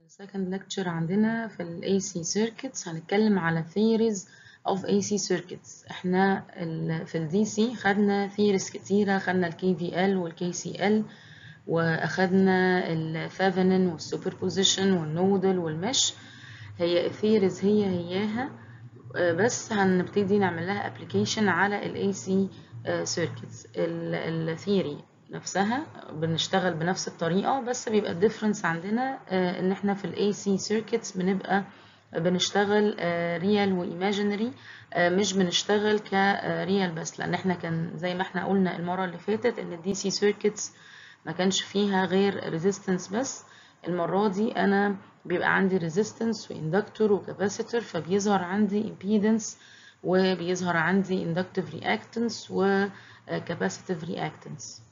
second lecture عندنا في ال AC circuits هنتكلم على theories of AC circuits احنا ال في ال DC خدنا theories كتيرة خدنا ال KVL وال KCL واخدنا ال Thevenin وال superposition وال nodal وال mesh هي theories هي هياها بس هنبتدي نعمل لها application على ال AC circuits ال theory نفسها بنشتغل بنفس الطريقة بس بيبقى الديفرنس عندنا ان احنا في ال AC circuits بنبقى بنشتغل ريال وايماجينري مش بنشتغل كريال بس لان احنا كان زي ما احنا قلنا المرة اللي فاتت ان الدي سي سيركتس ما كانش فيها غير ريزيستنس بس المرة دي انا بيبقى عندي ريزيستنس واندكتور وكاباسيتور فبيظهر عندي امبيدنس وبيظهر عندي اندكتيف رياكتنس وكاباسيتيف رياكتنس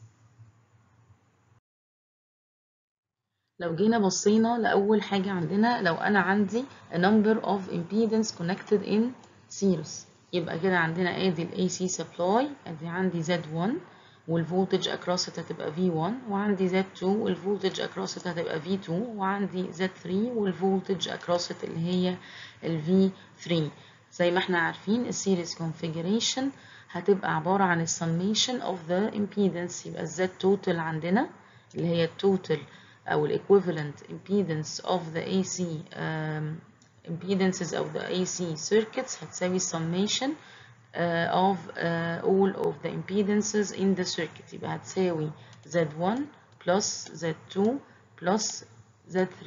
لو جينا بصينا لأول حاجة عندنا لو أنا عندي a number of impedance connected in series يبقى كده عندنا ادي ال AC supply ادي عندي Z1 والفولتج across it هتبقى V1 وعندي Z2 والفولتج across it هتبقى V2 وعندي Z3 والفولتج across it اللي هي ال V3 زي ما احنا عارفين السيريز configuration هتبقى عبارة عن summation of the impedance يبقى Z total عندنا اللي هي التوتال أو ال equivalent impedance of the AC um, impedances of the AC circuits هتساوي summation uh, of uh, all of the impedances in the circuit يبقى هتساوي Z1 plus Z2 plus Z3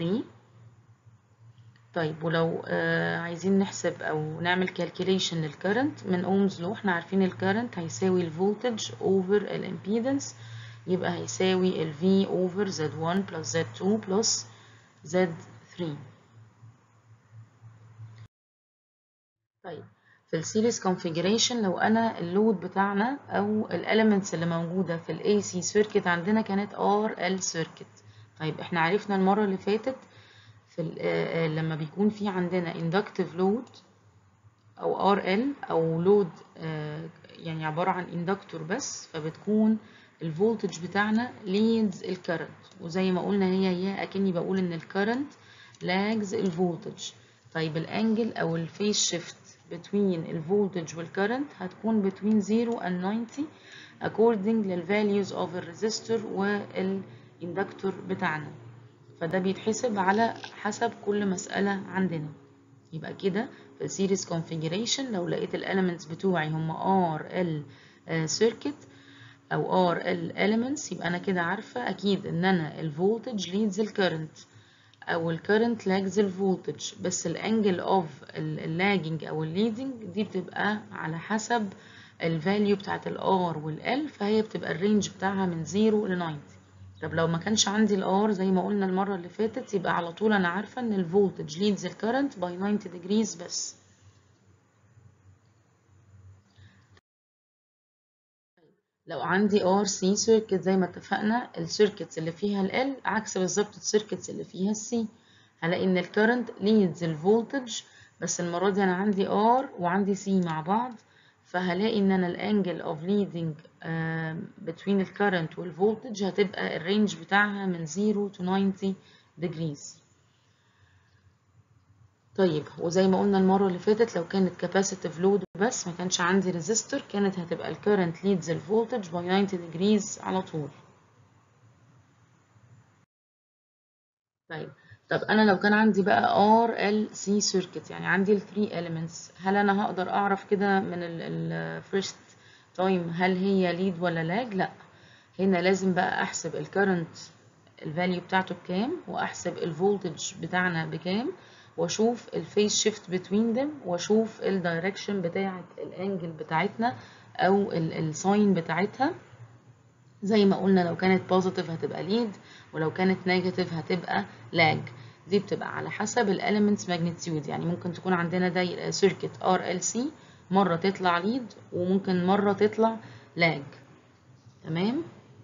طيب ولو uh, عايزين نحسب أو نعمل calculation للcurrent من أومز لو احنا عارفين الcurrent هيساوي الفولتج over الامبيدنس يبقى هيساوي ال V over Z1 plus Z2 plus Z3 طيب في السيريز configuration لو أنا اللود بتاعنا أو الاليمنتس اللي موجودة في ال AC circuit عندنا كانت RL circuit طيب احنا عرفنا المرة اللي فاتت في لما بيكون في عندنا inductive load أو RL أو load يعني عبارة عن inductor بس فبتكون الفولتج بتاعنا leads الكرنت وزي ما قلنا هي هي اكني بقول ان الكرنت lags الفولتج طيب الانجل او الفيس شيفت between الفولتج والكرنت هتكون between 0 and 90 according لل values of الريزستور والاندكتور بتاعنا فده بيتحسب على حسب كل مسألة عندنا يبقى كده في السيريز configuration لو لقيت الاليمنتس بتوعي هم R L circuit او R L elements يبقى انا كده عارفة اكيد ان انا الفولتج leads الكرنت او الكرنت lags الفولتج بس الانجل اوف اللاجنج او الليدنج دي بتبقى على حسب الفاليو بتاعت ال R وال L فهي بتبقى الرينج بتاعها من 0 ل 90 طب لو ما كانش عندي ال R زي ما قلنا المرة اللي فاتت يبقى على طول انا عارفة ان الفولتج leads الكرنت by 90 degrees بس لو عندي RC circuit زي ما اتفقنا السيركتس اللي فيها ال L عكس بالظبط السيركتس اللي فيها ال C هلاقي ان الكرنت leads الفولتج بس المرة دي انا عندي R وعندي C مع بعض فهلاقي ان انا الانجل of leading uh, between الكرنت والفولتج هتبقى الرينج بتاعها من 0 to 90 degrees طيب وزي ما قلنا المرة اللي فاتت لو كانت capacitive load بس ما كانش عندي resistor كانت هتبقى ال current leads ال voltage by 90 degrees على طول طيب طب أنا لو كان عندي بقى RLC circuit يعني عندي ال 3 elements هل أنا هقدر أعرف كده من ال first time هل هي lead ولا lag؟ لأ هنا لازم بقى أحسب ال current الفاليو بتاعته بكام وأحسب الفولتج بتاعنا بكام واشوف الفيس شيفت بتوين ذم واشوف الدايركشن بتاعه الانجل بتاعتنا او الساين بتاعتها زي ما قلنا لو كانت بوزيتيف هتبقى ليد ولو كانت نيجاتيف هتبقى لاج دي بتبقى على حسب الاليمنتس ماجنتيود يعني ممكن تكون عندنا دايره سيركت ار ال سي مره تطلع ليد وممكن مره تطلع لاج تمام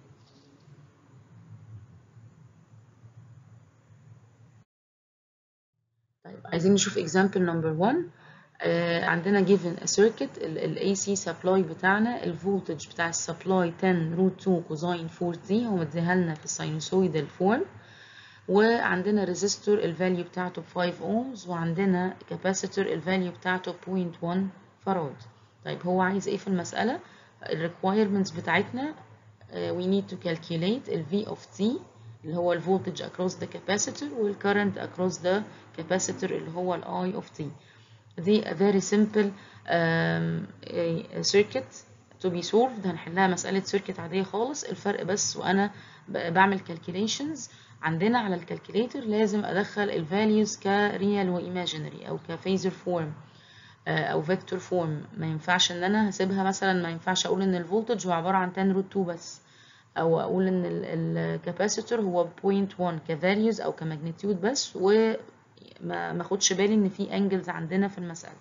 طيب عايزين نشوف example number one آه عندنا given a circuit ال AC supply بتاعنا الفولتج بتاع السبلاي 10 root 2 cosine 4t هو مديها لنا في الساينوسويدال فورم وعندنا ريزيستور الفاليو بتاعته ب 5 اومز وعندنا كاباسيتور الفاليو بتاعته ب 0.1 فراد طيب هو عايز ايه في المسألة الريكويرمنتس بتاعتنا uh, we need to calculate ال V of T اللي هو ال voltage across the capacitor وال current across the capacitor اللي هو ال I of T دي a very simple um, a circuit to be solved هنحلها مسألة circuit عادية خالص الفرق بس وأنا بعمل calculations عندنا على الكالكوليتر لازم أدخل ال values كريال وإيماجينري أو كفيزر فورم أو فيكتور فورم ما ينفعش إن أنا هسيبها مثلا ما ينفعش أقول إن الفولتج هو عبارة عن 10 روت 2 بس أو أقول إن الكاباسيتور هو 0.1 كفاليوز أو كماجنتيود بس وما ما اخدش بالي إن في أنجلز عندنا في المسألة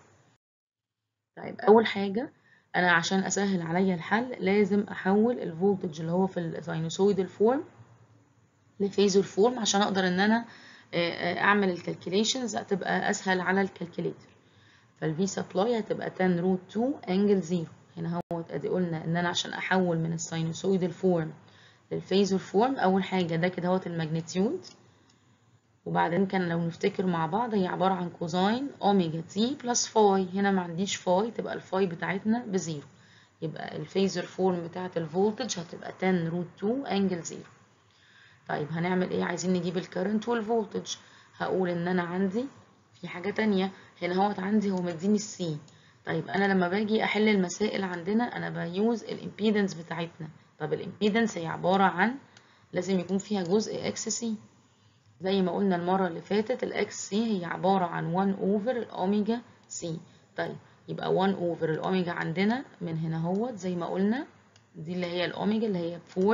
طيب أول حاجة أنا عشان أسهل عليا الحل لازم أحول الفولتج اللي هو في الساينوسويدال فورم لفيزور فورم عشان أقدر إن أنا أعمل الكالكوليشنز هتبقى أسهل على الكالكوليتر فالفي سبلاي هتبقى 10 روت 2 انجل 0 هنا هو ادي قلنا ان انا عشان احول من الساينوسويدال فورم للفيزور فورم اول حاجه ده كده هوت الماجنتيود وبعدين كان لو نفتكر مع بعض هي عباره عن كوزاين اوميجا تي بلس فاي هنا ما عنديش فاي تبقى الفاي بتاعتنا بزيرو يبقى الفيزور فورم بتاعت الفولتج هتبقى 10 روت 2 انجل 0 طيب هنعمل ايه عايزين نجيب الكرنت والفولتج هقول ان انا عندي في حاجه تانية هنا هوت عندي هو مديني السي طيب انا لما باجي احل المسائل عندنا انا بيوز الامبيدنس بتاعتنا طب الامبيدنس هي عباره عن لازم يكون فيها جزء اكس سي زي ما قلنا المره اللي فاتت الاكس سي هي عباره عن 1 اوفر الاوميجا سي طيب يبقى 1 اوفر الاوميجا عندنا من هنا اهوت زي ما قلنا دي اللي هي الاوميجا اللي هي 4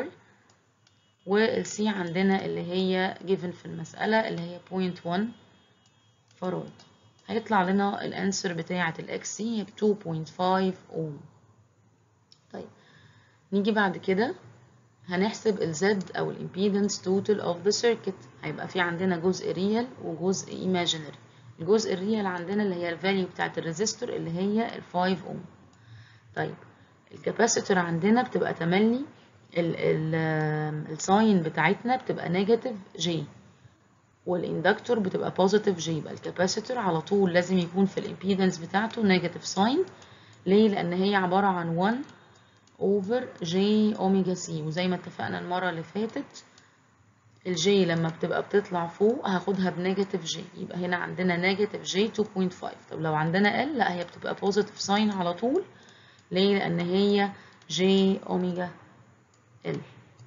والسي عندنا اللي هي given في المساله اللي هي 0.1 فراد هيطلع لنا الانسر بتاعة الاكس سي هي ب 2.5 اوم طيب نيجي بعد كده هنحسب الزد او الامبيدنس توتال اوف ذا سيركت هيبقى في عندنا جزء ريال وجزء ايماجينري الجزء الريال عندنا اللي هي الفاليو بتاعة الريزيستور اللي هي ال 5 اوم طيب الكاباسيتور عندنا بتبقى تملي الساين بتاعتنا بتبقى نيجاتيف جي والاندكتور بتبقى بوزيتيف جي يبقى الكاباسيتور على طول لازم يكون في الامبيدنس بتاعته نيجاتيف ساين ليه لان هي عباره عن 1 اوفر جي اوميجا سي وزي ما اتفقنا المره اللي فاتت الجي لما بتبقى بتطلع فوق هاخدها بنيجاتيف جي يبقى هنا عندنا نيجاتيف جي 2.5 طب لو عندنا ال لا هي بتبقى بوزيتيف ساين على طول ليه لان هي جي اوميجا ال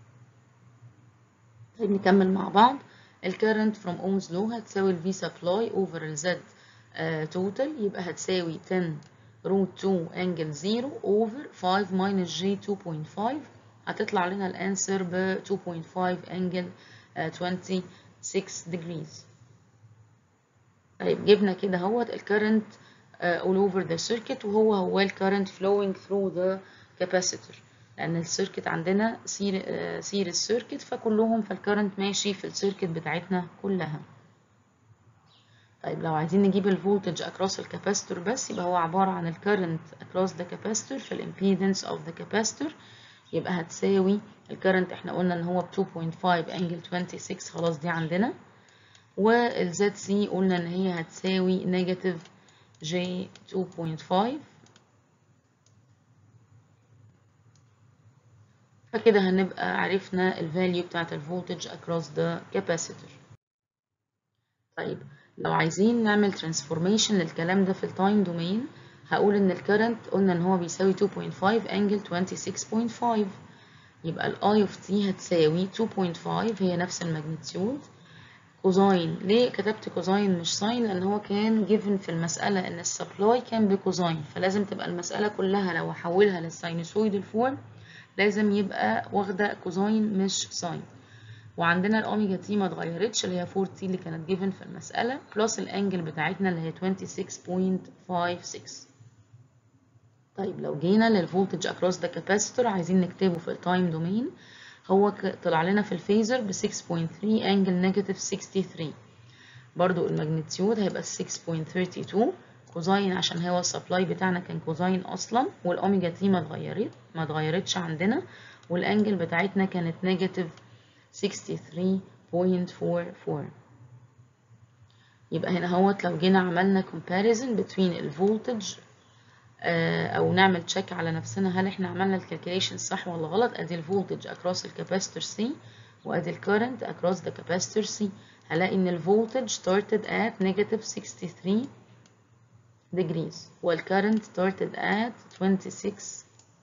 طيب نكمل مع بعض الكرنت from Ohm's law هتساوي ال V supply over ال Z uh, total يبقى هتساوي 10 root 2 angle 0 over 5 minus J 2.5 هتطلع لنا الانسر ب 2.5 angle uh, 26 degrees طيب جبنا كده اهوت الكرنت uh, all over the circuit وهو هو الكرنت flowing through the capacitor لان السيركت عندنا سير سير السيركت فكلهم فالكرنت ماشي في السيركت بتاعتنا كلها طيب لو عايزين نجيب الفولتج across الكاباستور بس يبقى هو عبارة عن الكرنت across the capacitor في الامبيدنس of the capacitor يبقى هتساوي الكرنت احنا قلنا ان هو ب 2.5 انجل 26 خلاص دي عندنا والزد سي قلنا ان هي هتساوي نيجاتيف جي 2.5 فكده هنبقى عرفنا الفاليو بتاعت الفولتج across the capacitor طيب لو عايزين نعمل transformation للكلام ده في التايم دومين هقول ان الكرنت قلنا ان هو بيساوي 2.5 انجل 26.5 يبقى ال I of t هتساوي 2.5 هي نفس الماجنتيود كوزاين ليه كتبت كوزاين مش ساين لان هو كان given في المسألة ان السبلاي كان بكوزاين فلازم تبقى المسألة كلها لو احولها للساينوسويدال فورم لازم يبقى واخدة كوزاين مش ساين وعندنا الاوميجا تي ما اتغيرتش اللي هي 4 تي اللي كانت جيفن في المسألة بلس الانجل بتاعتنا اللي هي 26.56 طيب لو جينا للفولتج across the capacitor عايزين نكتبه في التايم دومين هو طلع لنا في الفيزر ب 6.3 انجل نيجاتيف 63 برضو الماجنتيود هيبقى 6.32 كوزاين عشان هو السبلاي بتاعنا كان كوزاين اصلا والاوميجا تي ما اتغيرت ما اتغيرتش عندنا والانجل بتاعتنا كانت نيجاتيف 0.44 يبقى هنا هوت لو جينا عملنا comparison between الفولتج او نعمل تشيك على نفسنا هل احنا عملنا الكالكوليشن صح ولا غلط ادي الفولتج across الكاباستور سي وادي الكرنت across the capacitor سي هلاقي ان الفولتج started at negative 63 degrees والكرنت started at 26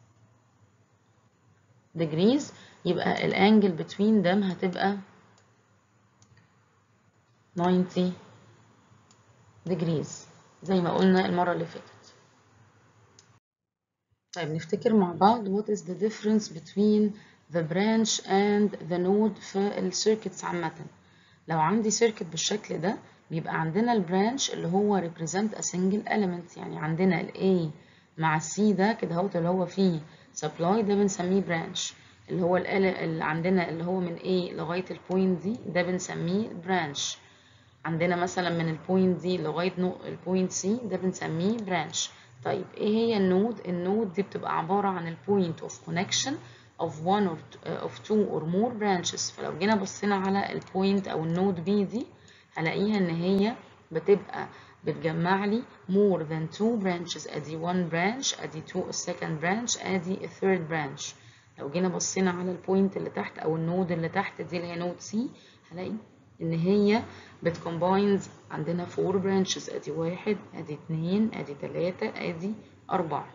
degrees يبقى الانجل between them هتبقى 90 degrees زي ما قلنا المرة اللي فاتت طيب نفتكر مع بعض what is the difference between the branch and the node في السيركتس عامة لو عندي سيركت بالشكل ده بيبقى عندنا البرانش اللي هو represent a single element يعني عندنا ال A مع C ده كده اهوت اللي هو فيه supply ده بنسميه branch اللي هو اللي عندنا اللي هو من A لغاية البوينت دي ده بنسميه branch عندنا مثلا من البوينت دي لغاية البوينت C ده بنسميه branch طيب ايه هي النود النود دي بتبقى عبارة عن البوينت of connection of one or of two or more branches فلو جينا بصينا على البوينت او النود بي دي هلاقيها ان هي بتبقى بتجمع لي more than two branches ادي one branch ادي two second branch ادي a third branch لو جينا بصينا على البوينت اللي تحت او النود اللي تحت دي اللي هي نود سي هلاقي ان هي بتكومباينز عندنا four branches ادي واحد ادي اتنين ادي تلاتة ادي اربعة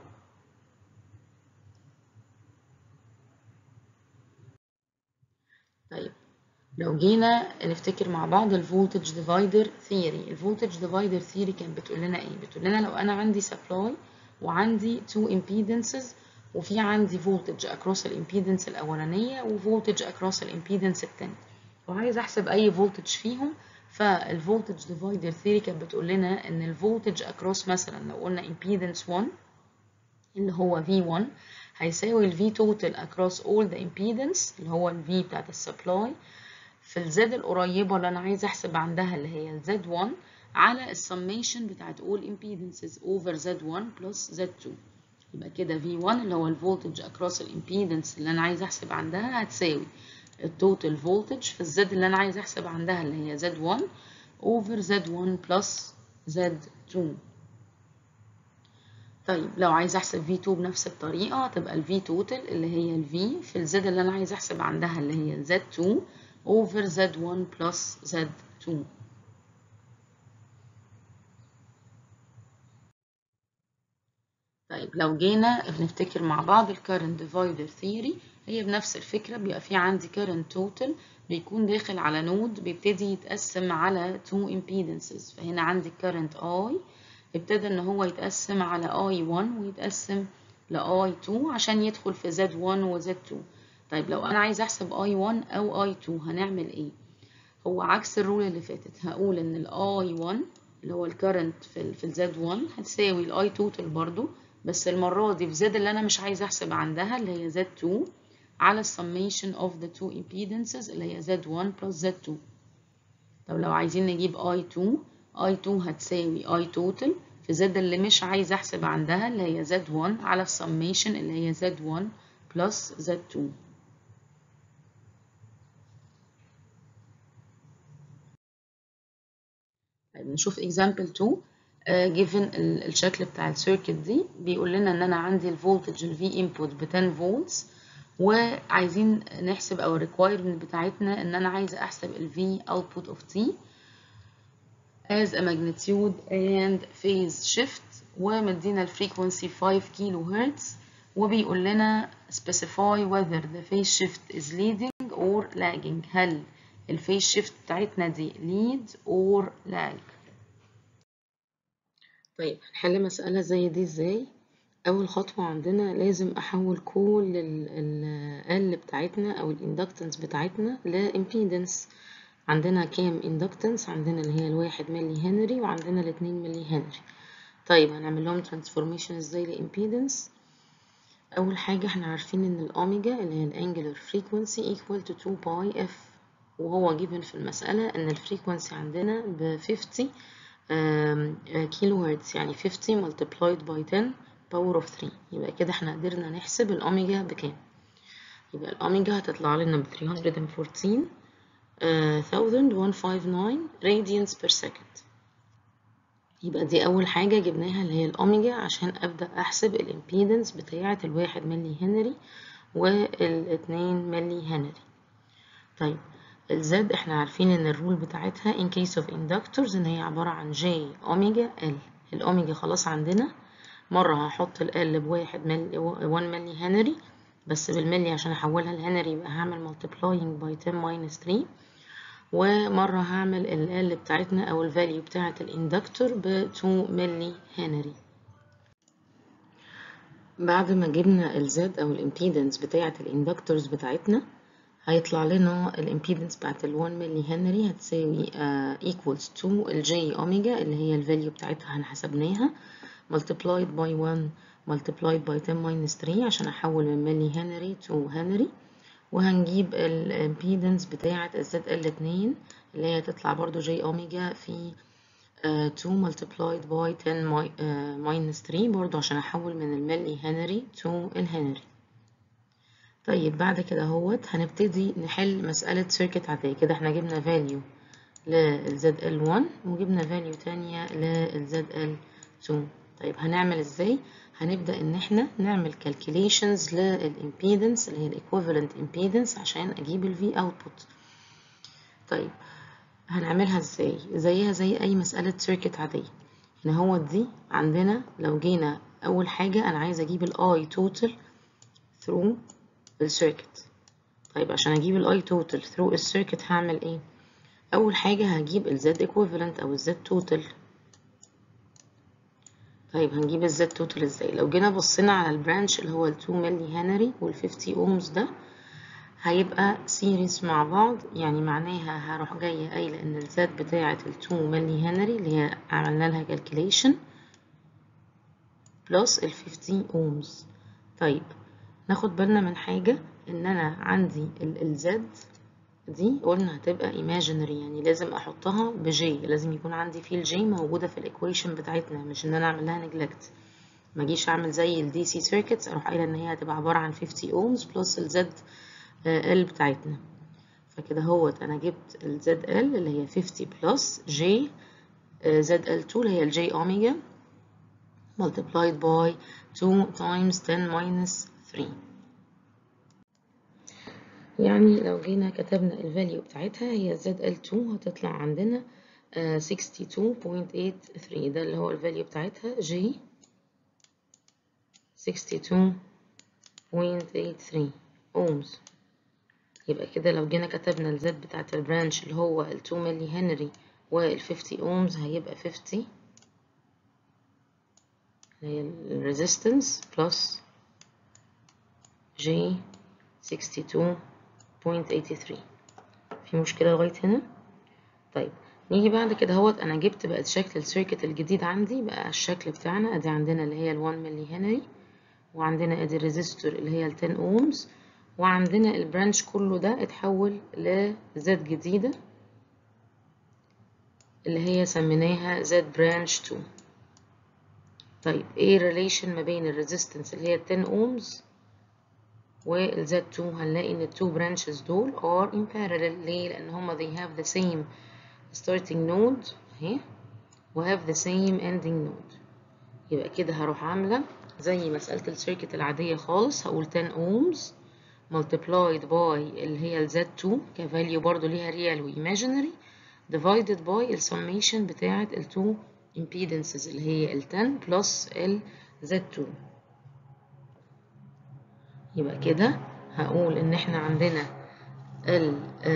طيب لو جينا نفتكر مع بعض الفولتج ديفايدر ثيوري الفولتج ديفايدر ثيوري كانت بتقول لنا ايه بتقول لنا لو انا عندي سبلاي وعندي two impedances وفي عندي فولتج اكروس الامبيدنس الاولانيه وفولتج اكروس الامبيدنس الثانيه وعايز احسب اي فولتج فيهم فالفولتج ديفايدر ثيوري كانت بتقول لنا ان الفولتج اكروس مثلا لو قلنا امبيدنس 1 اللي هو V1 هيساوي ال V total across all the impedance اللي هو ال V بتاعت السبلاي في ال Z القريبة اللي أنا عايزة أحسب عندها اللي هي ال Z1 على السميشن بتاعت all impedances over Z1 plus Z2 يبقى كده V1 اللي هو الفولتج across الامبيدنس اللي أنا عايزة أحسب عندها هتساوي التوتال فولتج في الزد اللي أنا عايزة أحسب عندها اللي هي Z1 over Z1 plus Z2 طيب لو عايز احسب V2 بنفس الطريقة هتبقى ال V total اللي هي ال V في ال Z اللي انا عايز احسب عندها اللي هي ال Z2 over Z1 plus Z2 طيب لو جينا بنفتكر مع بعض ال current divider theory هي بنفس الفكرة بيبقى في عندي current total بيكون داخل على نود بيبتدي يتقسم على two impedances فهنا عندي current I ابتدى ان هو يتقسم على I1 ويتقسم ل I2 عشان يدخل في Z1 و Z2 طيب لو انا عايز احسب I1 او I2 هنعمل ايه هو عكس الرول اللي فاتت هقول ان ال I1 اللي هو الكرنت في ال في ال Z1 هتساوي ال I total برضو بس المرة دي في Z اللي انا مش عايز احسب عندها اللي هي Z2 على السميشن of the two impedances اللي هي Z1 plus Z2 طب لو عايزين نجيب I2 I2 هتساوي I total في Z اللي مش عايز احسب عندها اللي هي Z1 على السميشن اللي هي Z1 plus Z2 طيب نشوف example 2 uh, given الشكل بتاع السيركت دي بيقول لنا ان انا عندي الفولتج ال V input ب 10 volts وعايزين نحسب او الريكوايرمنت بتاعتنا ان انا عايزه احسب ال V output of T as a magnitude and phase shift ومدينا الفريكونسي 5 كيلو هرتز وبيقول لنا specify whether the phase shift is leading or lagging هل الفيز شيفت بتاعتنا دي lead or lag طيب هنحل مسألة زي دي ازاي أول خطوة عندنا لازم أحول كل ال بتاعتنا أو الاندكتنس بتاعتنا لإمبيدنس عندنا كام اندكتنس عندنا اللي هي الواحد ملي هنري وعندنا الاتنين ملي هنري طيب هنعمل لهم ترانسفورميشن ازاي لإمبيدنس أول حاجة احنا عارفين إن الأوميجا اللي هي الانجلر فريكونسي equal to 2 باي اف وهو given في المسألة إن الفريكونسي عندنا ب 50 كيلو هرتز يعني 50 multiplied by 10 power of 3 يبقى كده احنا قدرنا نحسب الأوميجا بكام يبقى الأوميجا هتطلع لنا ب 314 1159 radians per second يبقى دي أول حاجة جبناها اللي هي الأوميجا عشان أبدأ أحسب الإمبيدنس بتاعة الواحد ملي هنري والاتنين ملي هنري طيب الزد احنا عارفين ان الرول بتاعتها in case of inductors ان هي عبارة عن J أوميجا L الأوميجا خلاص عندنا مرة هحط ال L بواحد ملي 1 ملي هنري بس بالملي عشان أحولها لهنري يبقى هعمل multiplying by 10 minus 3 ومرة هعمل ال L بتاعتنا أو ال value بتاعة الاندكتور ب 2 ملي هنري بعد ما جبنا ال Z أو الامبيدنس بتاعة الاندكتورز بتاعتنا هيطلع لنا الامبيدنس بتاعت ال 1 ملي هنري هتساوي uh, equals to ال J أوميجا اللي هي ال value بتاعتها احنا حسبناها multiplied by 1 multiplied by 10 minus 3 عشان أحول من ملي هنري to هنري وهنجيب الامبيدنس بتاعة الزد ال 2 اللي هي تطلع برضو جي اوميجا في uh, 2 multiplied by 10 uh, minus 3 برضو عشان احول من الملي هنري to الهنري طيب بعد كده اهوت هنبتدي نحل مسألة سيركت عادية كده احنا جبنا value للزد ال 1 وجبنا value تانية للزد ال 2 طيب هنعمل ازاي هنبدأ ان احنا نعمل calculations للإمبيدنس اللي هي الإيكويفالنت إمبيدنس عشان أجيب ال V output طيب هنعملها ازاي زيها زي أي مسألة سيركت عادية هنا هو دي عندنا لو جينا أول حاجة أنا عايزة أجيب ال I total through السيركت طيب عشان أجيب ال I total through السيركت هعمل ايه أول حاجة هجيب ال Z equivalent أو ال Z total طيب هنجيب الزد توتال ازاي لو جينا بصينا على البرانش اللي هو ال 2 ملي هنري وال 50 اومز ده هيبقى سيريز مع بعض يعني معناها هروح جايه قايله ان الزد بتاعه ال 2 ملي هنري اللي هي عملنا لها كالكوليشن بلس ال 50 اومز طيب ناخد بالنا من حاجه ان انا عندي الزد دي قلنا هتبقى imaginary يعني لازم احطها بجي لازم يكون عندي فيه الجي موجوده في الايكويشن بتاعتنا مش ان انا اعمل لها نجلكت ما اجيش اعمل زي الدي سي سيركتس اروح قايله ان هي هتبقى عباره عن 50 اومز بلس الزد ال بتاعتنا فكده هوت انا جبت الزد ال اللي هي 50 بلس جي زد ال 2 اللي هي الجي اوميجا multiplied by 2 times 10 minus 3 يعني لو جينا كتبنا الفاليو بتاعتها هي زد ال 2 هتطلع عندنا uh, 62.83 ده اللي هو الفاليو بتاعتها جي 62.83 اومز يبقى كده لو جينا كتبنا الزد بتاعت البرانش اللي هو ال 2 ملي هنري وال 50 اومز هيبقى 50 اللي هي الريزيستنس بلس جي 62 0.83 في مشكلة لغاية هنا طيب نيجي بعد كده اهوت انا جبت بقت شكل السيركت الجديد عندي بقى الشكل بتاعنا ادي عندنا اللي هي ال 1 ملي هنري وعندنا ادي الريزستور اللي هي ال 10 اومز وعندنا البرانش كله ده اتحول لزد جديدة اللي هي سميناها زد برانش 2 طيب ايه الريليشن ما بين الريزيستنس اللي هي ال 10 اومز وال Z2 هنلاقي ان ال two branches دول are in parallel ليه؟ لأن هما they have the same starting node اهي و have the same ending node يبقى كده هروح عاملة زي مسألة السيركت العادية خالص هقول 10 ohms multiplied by اللي هي ال Z2 كفاليو برضو ليها real و imaginary divided by ال summation بتاعة ال two impedances اللي هي ال 10 plus ال Z2 يبقى كده هقول ان احنا عندنا ال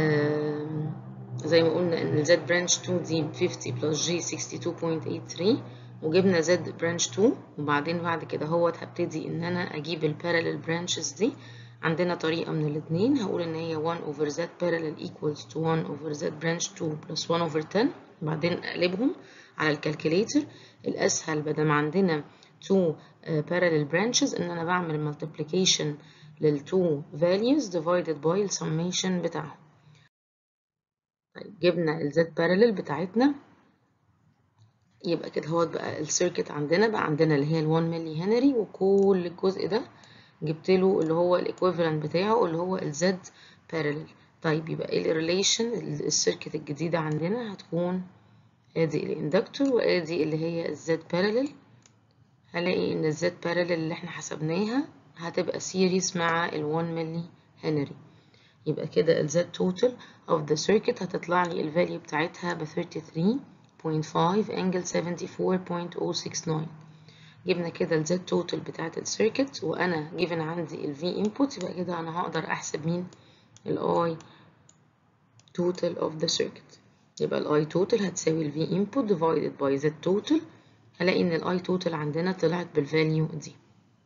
زي ما قلنا ان ال Z branch 2 دي 50 plus G 62.83 وجبنا Z branch 2 وبعدين بعد كده هوت هبتدي ان انا اجيب ال parallel branches دي عندنا طريقة من الاتنين هقول ان هي 1 over Z parallel equals to 1 over Z branch 2 plus 1 over 10 بعدين اقلبهم على الكالكوليتر الاسهل بدل ما عندنا 2 parallel branches ان انا بعمل multiplication لل two values divided by ال summation بتاعهم طيب جبنا ال z parallel بتاعتنا يبقى كده هو بقى السيركت عندنا بقى عندنا اللي هي ال 1 ملي هنري وكل الجزء ده جبت له اللي هو الايكويفالنت بتاعه اللي هو ال z parallel طيب يبقى ايه الريليشن السيركت الجديدة عندنا هتكون ادي الاندكتور وادي اللي هي الزد بارلل هلاقي ان الزد بارلل اللي احنا حسبناها هتبقى سيريز مع ال 1 ملي هنري يبقى كده ال Z total of the circuit هتطلع لي الفاليو بتاعتها ب 33.5 angle 74.069 جبنا كده ال Z total بتاعت السيركت وأنا given عندي ال V input يبقى كده أنا هقدر أحسب مين ال I total of the circuit يبقى ال I total هتساوي ال V input divided by Z total هلاقي إن ال I total عندنا طلعت بالفاليو دي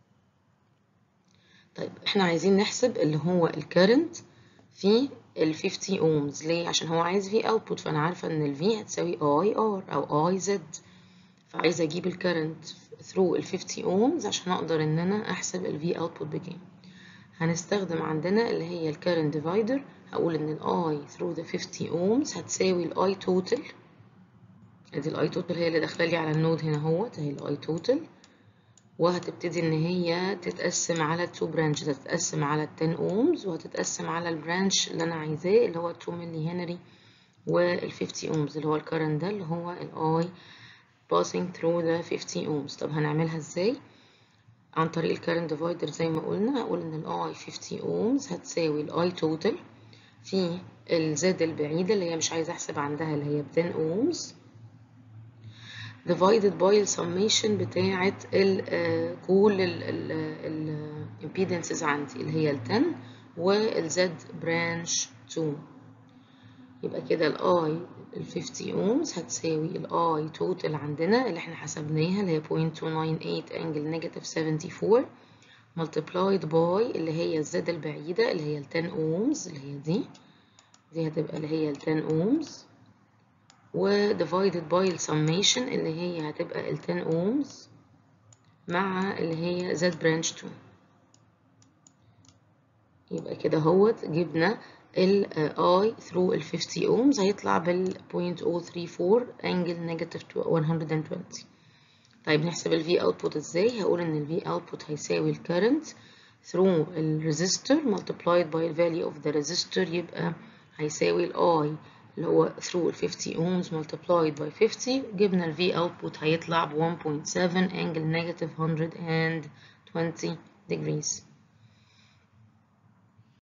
طيب احنا عايزين نحسب اللي هو الكرنت في ال 50 اومز ليه عشان هو عايز في اوتبوت فانا عارفه ان ال V هتساوي اي ار او اي زد فعايزه اجيب الكرنت ثرو ال 50 اومز عشان اقدر ان انا احسب ال V اوتبوت بكام هنستخدم عندنا اللي هي الكرنت ديفايدر هقول ان ال I through the 50 ohms هتساوي ال I total ادي ال I total هي اللي داخله لي على النود هنا اهوت اهي ال I total وهتبتدي ان هي تتقسم على التو برانش هتتقسم على ال 10 اومز وهتتقسم على البرانش اللي انا عايزاه اللي هو 2 ملي هنري وال 50 اومز اللي هو الكرنت ده اللي هو ال I passing through the 50 اومز طب هنعملها ازاي عن طريق الكرنت ديفايدر زي ما قلنا هقول ان ال I 50 اومز هتساوي ال I total في ال Z البعيدة اللي هي مش عايزة احسب عندها اللي هي ب 10 اومز divided by السميشن بتاعة ال uh, كل ال ال ال impedances عندي اللي هي ال 10 وال Z branch 2 يبقى كده ال I ال 50 ohms هتساوي ال I total عندنا اللي احنا حسبناها اللي هي 0.298 angle negative 74 multiplied by اللي هي ال Z البعيدة اللي هي ال 10 ohms اللي هي دي دي هتبقى اللي هي ال 10 ohms و divided by السميشن اللي هي هتبقى ال 10 ohms مع اللي هي Z branch 2 يبقى كده هوت جبنا ال I through ال 50 ohms هيطلع بال 0.034 angle negative 120 طيب نحسب ال V output ازاي هقول ان ال V output هيساوي ال current through ال resistor multiplied by the value of the resistor يبقى هيساوي ال I اللي هو through ال 50 ohms multiplied by 50 جبنا ال V output هيطلع ب 1.7 angle negative 120 degrees